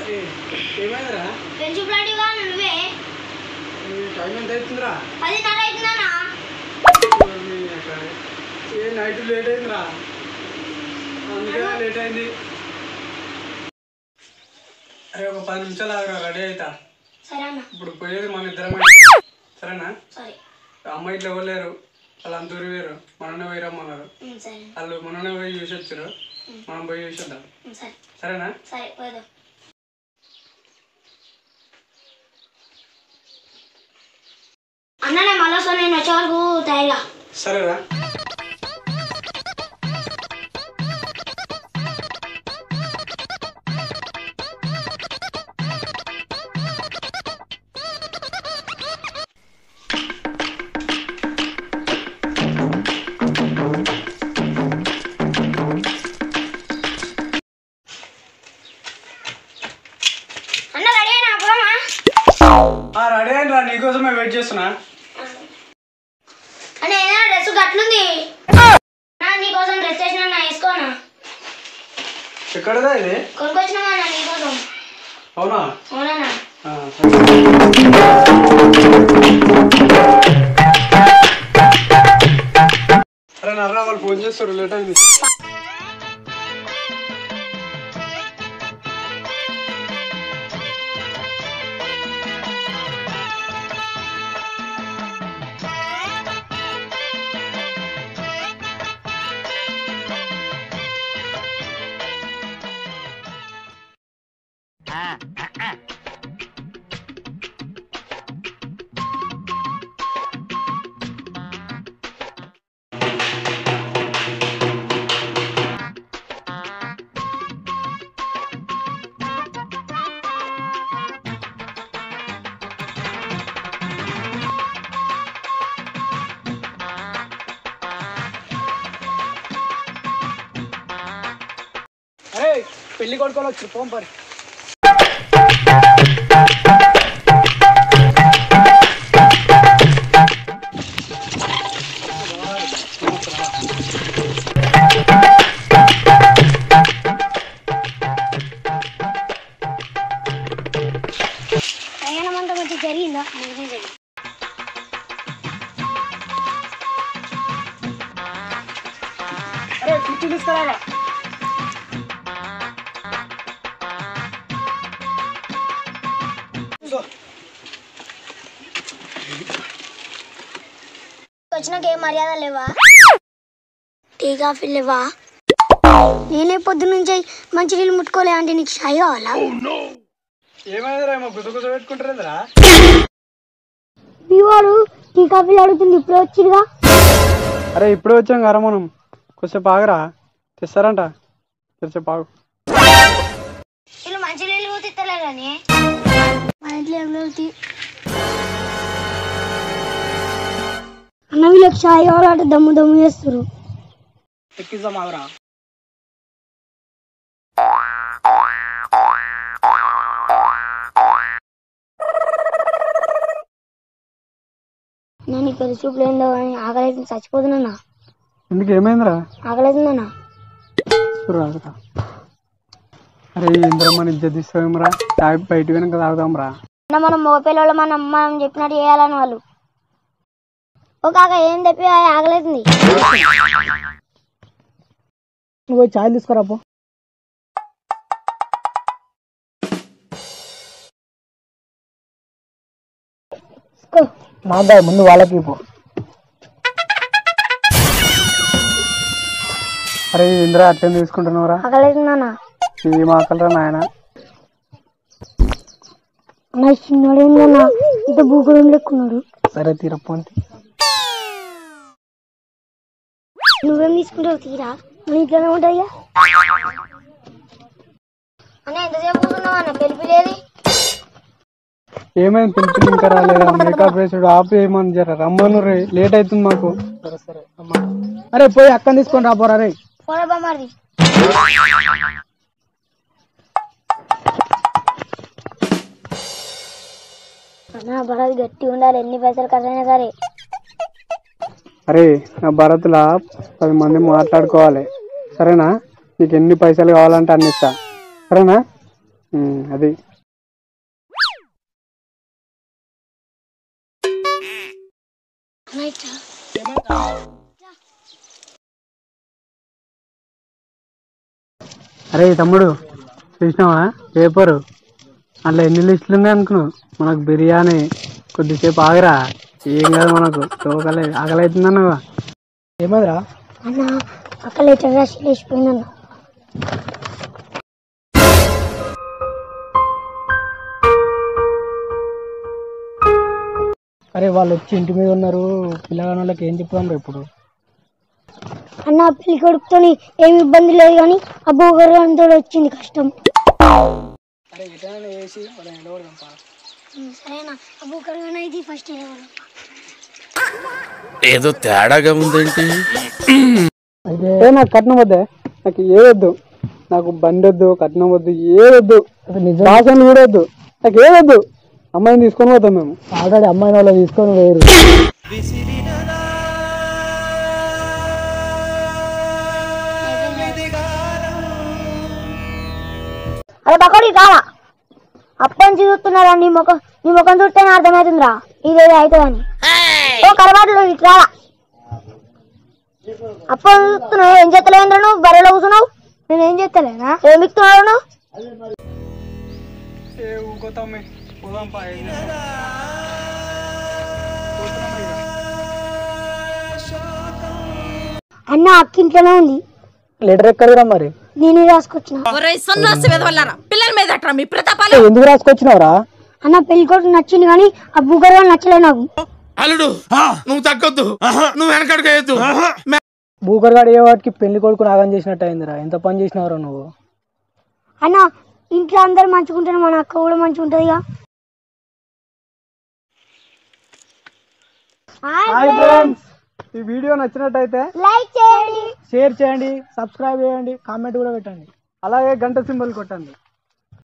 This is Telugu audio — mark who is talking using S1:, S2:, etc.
S1: ఏమైందిరా
S2: పెంచు బ్లాడీగా నువ్వే
S1: ఈ టైం ఎంత అవుతుందిరా
S2: పదిన్నర అవుతుందన్నా
S1: మీ అక్కడ ఏ నైట్ లేట్ అయిందిరా అందుకే లేట్ అయింది అరే ఒక పది నిమిషాలు ఆగరా రెడీ అవుతా
S2: సరే అన్న
S1: ఇప్పుడు పోయేది మన ఇద్దరమే సరేనా
S2: సరే
S1: అమ్మాయి ఇట్లా ఇవ్వలేరు వాళ్ళు అంత వేరు మననే పోయి రమ్మన్నారు
S2: ఉమ్, సరే
S1: వాళ్ళు మననే పోయి చూసి వచ్చారు మనం పోయి చూసి వద్దాం
S2: ఉమ్, సరే
S1: సరేనా
S2: సరే పోదాం అన్ననే మళ్ళీ వస్తాను నేను వచ్చే వరకు తయారుగా
S1: సరేరా
S2: అన్న రెడీ అయినా పోమా
S1: ఆ, రెడీ అయిన రా నీకోసమే వెయిట్ చేస్తున్నా
S2: అన్న ఏదైనా డ్రెస్ గట్లుంది అన్న నీకోసం డ్రెస్ వేసిన అన్న వేసుకోనా
S1: ఎక్కడదా ఇది
S2: కొనుక్కొచ్చినావా అన్న నీకోసం
S1: అవునా
S2: అవునన్నా
S1: ఆ, సరే. అరే నర్రా వాళ్ళు ఫోన్ చేస్తారు లేట్ అయింది అరే పెళ్లి కొడుకోవాలి వచ్చి ఫోన్ పరి
S2: ప్రయాణం అంతా మంచి జరిగిందా మంచిగా జరిగింది
S1: అరే కుర్చీ తీసుకురారా
S2: వచ్చినాక ఏం మర్యాద లేవా టీ కాఫీ లేవా నేనే పొద్దు నుంచి మంచి నీళ్ళు ముట్టుకోలే అంటే నీకు షాయి కావాలా
S1: ఏమైందిరా ఏమో గుస గుస పెట్టుకుంటారేందిరా
S2: మీ వాడు టీ కాఫీలు అడుగుతుంది ఇప్పుడే వచ్చిరుగా
S1: అరే ఇప్పుడే వచ్చాం కదా మనం కొంచెం ఆగరా తెస్తారంట కొంచెం ఆగు
S2: వీళ్ళు మంచి నీళ్ళు తిత్తలేరని మన ఇంట్లో ఏం లేవు తీ. అన్న వీళ్ళకి షాయి కావాలంటే దమ్ము దమ్ము చేస్తారు
S1: ఎక్కిద్దాం ఆగరా
S2: నేను ఈ పెళ్లి చూపులు ఏందో అని ఆకలి చచ్చిపోతున్నా
S1: ఎందుకు ఏమైందిరా
S2: ఆకలితుందన్నా
S1: రాదురా అరే ఇంద్ర మన ఇజ్జత్ తీస్తామేమరా తాగి బయట వెనక తాగుదాంరా
S2: అన్న మనం మగపిల్లలు మనం మనం చెప్పినట్టు చేయాలని వాళ్ళు ఓ కాక ఏం చెప్పి ఆగలేతుంది
S1: నువ్వు చాయ్ తీసుకురా పో మాదా ముందు వాళ్ళకి పో అరే ఇంద్ర అట్లే తీసుకుంటున్నావురా
S2: ఆకలేతుందన్నా
S1: ఈ మాకలరా నాయన
S2: నా చిన్నోడేందన్నా ఇంత భూకులం లెక్కున్నాడు
S1: సరే తీరపోంతి
S2: నువ్వేం తీసుకుంటావు తీరా నీ ఇంట్లోనే ఉంటాయ్యా అన్న ఎంతసేపు కూర్చున్నావు అన్న పిలిపి లేదు
S1: ఏమైంది పిలిపి ఇంకా రాలేదా మేకప్ వేసుడు ఆపు ఏమని జర రమ్మను రే లేట్ అవుతుంది మాకు సరే సరే అరే పోయి అక్కని తీసుకొని రాపోరా రే
S2: పోరా బామ్మది అన్న భరత్ గట్టి ఉండాలి ఎన్ని పైసలు ఖర్చైనా సరే
S1: అరే నా భరత్లా పది మంది మాట్లాడుకోవాలి సరేనా నీకు ఎన్ని పైసలు కావాలంటే అన్ని ఇస్తా సరేనా ఉమ్, అది
S2: రైట్
S1: అరే తమ్ముడు చూసినావా పేపరు అందులో ఎన్ని లిస్టులు ఉన్నాయి అనుకున్నావు మనకు బిర్యానీ కొద్దిసేపు ఆగరా ఏం కాదు మనకు తోకలే ఆకలి అవుతుందన్నవా ఏమదిరా
S2: అన్న అక్క లెటర్ రాసి లేచిపోయిందన్న
S1: అరే వాళ్ళు వచ్చి ఇంటి మీద ఉన్నారు పిల్లగాని వాళ్ళకి ఏం చెప్తాను ఇప్పుడు
S2: అన్న పెళ్లి కొడుకుతోని ఏమి ఇబ్బంది లేదు కానీ ఆ భూగర్భంతో వచ్చింది కష్టం సరేనా ఆ భూగర్భం ఇది ఫస్ట్
S3: ఏదో తేడాగా ఉందేంటి
S1: ఏ నాకు కట్నం వద్దే నాకు ఏదొద్దు నాకు బండి వద్దు కట్నం వద్దు ఏదొద్దు భాషలు కూడా వద్దు నాకు ఏదొద్దు అమ్మాయిని తీసుకొని పోతాం మేము ఆల్రెడీ అమ్మాయిని వాళ్ళు తీసుకొని వేరు
S2: అరే పకోడి కావా అప్పని చూస్తున్నారా నీ ముఖం నీ ముఖం చూస్తేనే అర్థమవుతుందిరా ఇదేదో అవుతుందని ఓ కరబాటులో ఇటు రావా అప్పని చూస్తున్నావు ఏం చేస్తలేదురా నువ్వు బర్రెలో కూర్చున్నావు నేను ఏం చేస్తలేనా ఏం మిక్తున్నావు నువ్వు అన్న అక్కింట్లోనే ఉంది
S1: లెటర్ ఎక్కడరా మరి
S2: నేనే రాసుకొచ్చిన
S4: ఒరే సన్నాసి వెదవల్లారా పిల్లల మీద అట్రా మీ ప్రతాపాలు
S1: ఎందుకు రాసుకొచ్చినావురా
S2: అన్న పెళ్లి కొడుకు నచ్చింది కానీ ఆ భూగర్భం నచ్చలేదు నాకు
S3: అల్లుడు నువ్వు తగ్గొద్దు నువ్వు వెనకడుకోవద్దు
S1: భూకర్గాడు ఏ వాటికి పెళ్లి కొడుకు నాగం చేసినట్టు అయిందిరా ఎంత పని చేసినావురా నువ్వు
S2: అన్న ఇంట్లో అందరు మంచుకుంటారు మన అక్క కూడా మంచిగా ఉంటుందిగా
S1: హాయ్ ఫ్రెండ్స్ ఈ వీడియో నచ్చినట్టయితే
S2: లైక్ చేయండి
S1: షేర్ చేయండి సబ్స్క్రైబ్ చేయండి కామెంట్ కూడా పెట్టండి అలాగే గంట సింబల్ కొట్టండి